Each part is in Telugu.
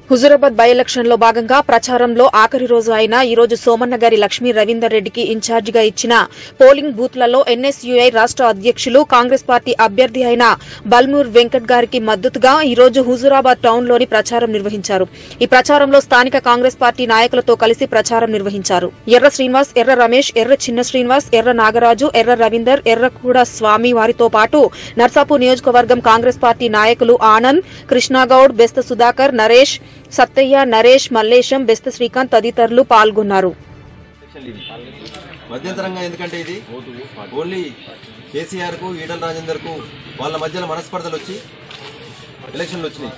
హుజూరాబాద్ బై ఎలక్షన్ లో భాగంగా ప్రచారంలో ఆఖరి రోజు అయిన ఈ రోజు సోమన్న గారి లక్ష్మీ రవీందర్ రెడ్డికి ఇన్ఛార్జిగా ఇచ్చిన పోలింగ్ బూత్లలో ఎన్ఎస్యుఐ రాష్ట అధ్యక్షులు కాంగ్రెస్ పార్టీ అభ్యర్థి అయిన బల్మూర్ వెంకట్ గారికి మద్దతుగా ఈ రోజు హుజూరాబాద్ టౌన్ లోని ప్రచారం నిర్వహించారు ఈ ప్రచారంలో స్థానిక కాంగ్రెస్ పార్టీ నాయకులతో కలిసి ప్రచారం నిర్వహించారు ఎర్ర శ్రీనివాస్ ఎర్ర రమేష్ ఎర్ర చిన్న శ్రీనివాస్ ఎర్ర నాగరాజు ఎర్ర రవీందర్ ఎర్రకూడ స్వామి వారితో పాటు నర్సాపూర్ నియోజకవర్గం కాంగ్రెస్ పార్టీ నాయకులు ఆనంద్ కృష్ణాగౌడ్ బెస్త సుధాకర్ నరేష్ సత్తయ్య నరేష్ మల్లేశం బెస్త శ్రీకాంత్ తదితరులు పాల్గొన్నారు ఎలక్షన్లు ఇవి మధ్యంతరంగా ఎందుకంటే ఇది ఓన్లీ కేసీఆర్ కు ఈటల రాజేందర్ కు వాళ్ళ మధ్యలో మనస్పర్ధలు వచ్చి ఎలక్షన్లు వచ్చినాయి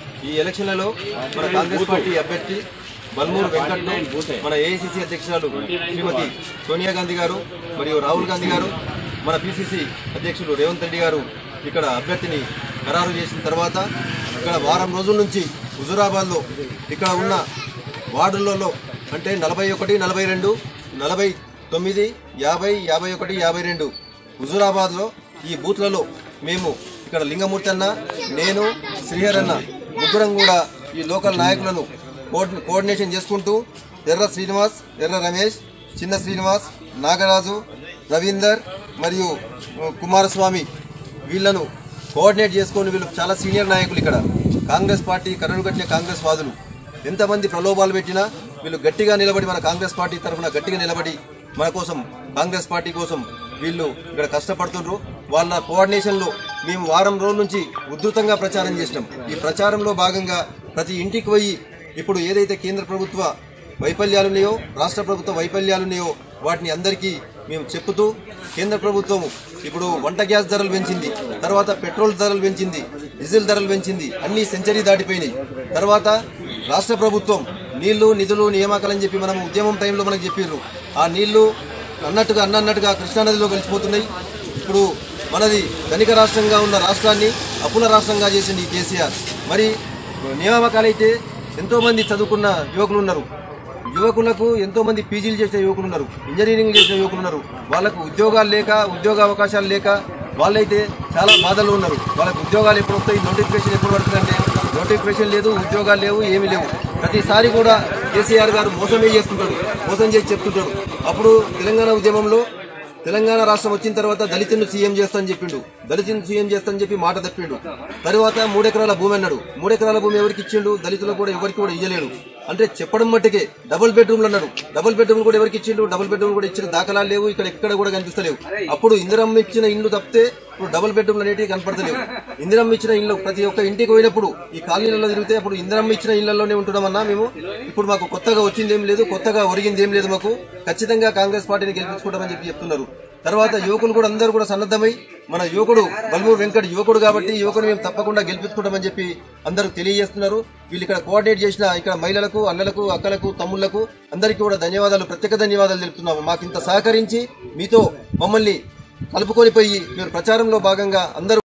ఈ ఎలక్షన్లలో మన కాంగ్రెస్ పార్టీ అభ్యర్థి బల్మూరు వెంకట్ మన ఏఐసిసి అధ్యక్షురాలు శ్రీమతి సోనియా గాంధీ గారు మరియు రాహుల్ గాంధీ గారు మన పిసిసి అధ్యక్షులు రేవంత్ రెడ్డి గారు ఇక్కడ అభ్యర్థిని ఖరారు చేసిన తర్వాత ఇక్కడ వారం రోజుల నుంచి హుజురాబాద్లో ఇక్కడ ఉన్న వార్డులలో అంటే నలభై ఒకటి నలభై రెండు నలభై తొమ్మిది యాభై యాభై ఒకటి యాభై రెండు హుజూరాబాద్లో ఈ బూత్లలో మేము ఇక్కడ లింగమూర్తి అన్న నేను శ్రీహర్ అన్న ముగ్గురం కూడా ఈ లోకల్ నాయకులను కోఆర్డి- కోఆర్డినేషన్ చేసుకుంటూ ఎర్ర శ్రీనివాస్ ఎర్ర రమేష్ చిన్న శ్రీనివాస్ నాగరాజు రవీందర్ మరియు ఉ, కుమారస్వామి వీళ్ళను కోఆర్డినేట్ చేసుకొని వీళ్ళు చాలా సీనియర్ నాయకులు ఇక్కడ కాంగ్రెస్ పార్టీ కర్రలు కట్టిన కాంగ్రెస్ వాదులు ఎంతమంది ప్రలోభాలు పెట్టినా వీళ్ళు గట్టిగా నిలబడి మన కాంగ్రెస్ పార్టీ తరఫున గట్టిగా నిలబడి మన కోసం కాంగ్రెస్ పార్టీ కోసం వీళ్ళు ఇక్కడ కష్టపడుతుండ్రు వాళ్ళ కోఆర్డినేషన్లో మేము వారం రోజుల నుంచి ఉధృతంగా ప్రచారం చేసినాం ఈ ప్రచారంలో భాగంగా ప్రతి ఇంటికి పోయి ఇప్పుడు ఏదైతే కేంద్ర ప్రభుత్వ వైఫల్యాలున్నాయో రాష్ట్ర ప్రభుత్వ వైఫల్యాలున్నాయో వాటిని అందరికీ మేము చెప్పుతూ కేంద్ర ప్రభుత్వం ఇప్పుడు వంట గ్యాస్ ధరలు పెంచింది తర్వాత పెట్రోల్ ధరలు పెంచింది డీజిల్ ధరలు పెంచింది అన్ని సెంచరీ దాటిపోయినాయి తర్వాత రాష్ట్ర ప్రభుత్వం నీళ్లు నిధులు నియామకాలని చెప్పి మనం ఉద్యమం టైంలో మనకు చెప్పారు ఆ నీళ్లు అన్నట్టుగా అన్నట్టుగా కృష్ణానదిలో కలిసిపోతున్నాయి ఇప్పుడు మనది ధనిక రాష్ట్రంగా ఉన్న రాష్ట్రాన్ని అప్పుల రాష్ట్రంగా చేసింది ఈ కేసీఆర్ మరి నియామకాలైతే ఎంతో మంది చదువుకున్న యువకులు ఉన్నారు యువకులకు ఎంతో మంది పీజీలు చేసిన యువకులు ఉన్నారు ఇంజనీరింగ్ చేసిన యువకులు ఉన్నారు వాళ్ళకు ఉద్యోగాలు లేక ఉద్యోగ అవకాశాలు లేక వాళ్ళైతే చాలా బాధలు ఉన్నారు వాళ్ళకు ఉద్యోగాలు ఎప్పుడు వస్తాయి నోటిఫికేషన్ ఎప్పుడు పడుతుందంటే నోటిఫికేషన్ లేదు ఉద్యోగాలు లేవు ఏమీ లేవు ప్రతిసారి కూడా కేసీఆర్ గారు మోసమే చేస్తుంటాడు మోసం చేసి చెప్తుంటాడు అప్పుడు తెలంగాణ ఉద్యమంలో తెలంగాణ రాష్ట్రం వచ్చిన తర్వాత దళితులను సీఎం చేస్తానని చెప్పిండు దళితులను సీఎం చేస్తానని చెప్పి మాట తప్పిండు తర్వాత మూడెకరాల భూమి అన్నాడు మూడెకరాల భూమి ఎవరికి ఇచ్చిండు దళితులకు కూడా ఎవరికి కూడా ఇయ్యలేడు అంటే చెప్పడం మట్టుకే డబుల్ బెడ్రూమ్లు అన్నాడు డబుల్ బెడ్రూమ్ కూడా ఎవరికి ఇచ్చిండు డబుల్ బెడ్రూమ్ కూడా ఇచ్చిన దాఖలాలు లేవు ఇక్కడ ఎక్కడ కూడా కనిపిస్తలేవు అప్పుడు ఇందిరమ్మ ఇచ్చిన ఇండ్లు తప్పితే ఇప్పుడు డబుల్ బెడ్రూమ్లు అనేటివి కనపడతలేవు ఇందిరమ్మ ఇచ్చిన ఇల్లు ప్రతి ఒక్క ఇంటికి పోయినప్పుడు ఈ కాలనీలలో తిరిగితే అప్పుడు ఇందిరమ్మ ఇచ్చిన ఇళ్లలోనే ఉంటున్నామన్నా మేము ఇప్పుడు మాకు కొత్తగా వచ్చింది ఏం లేదు కొత్తగా ఒరిగింది ఏం లేదు మాకు ఖచ్చితంగా కాంగ్రెస్ పార్టీని గెలిపించుకుంటామని చెప్పి చెప్తున్నారు తర్వాత యువకులు కూడా అందరూ కూడా సన్నద్ధమై మన యువకుడు బల్మూరు వెంకట్ యువకుడు కాబట్టి యువకుడు మేము తప్పకుండా గెలిపించుకుంటామని చెప్పి అందరూ తెలియజేస్తున్నారు వీళ్ళు ఇక్కడ కోఆర్డినేట్ చేసిన ఇక్కడ మహిళలకు అన్నలకు అక్కలకు తమ్ముళ్లకు అందరికీ కూడా ధన్యవాదాలు ప్రత్యేక ధన్యవాదాలు తెలుపుతున్నాము మాకు ఇంత సహకరించి మీతో మమ్మల్ని కలుపుకొని పోయి మీరు ప్రచారంలో భాగంగా అందరూ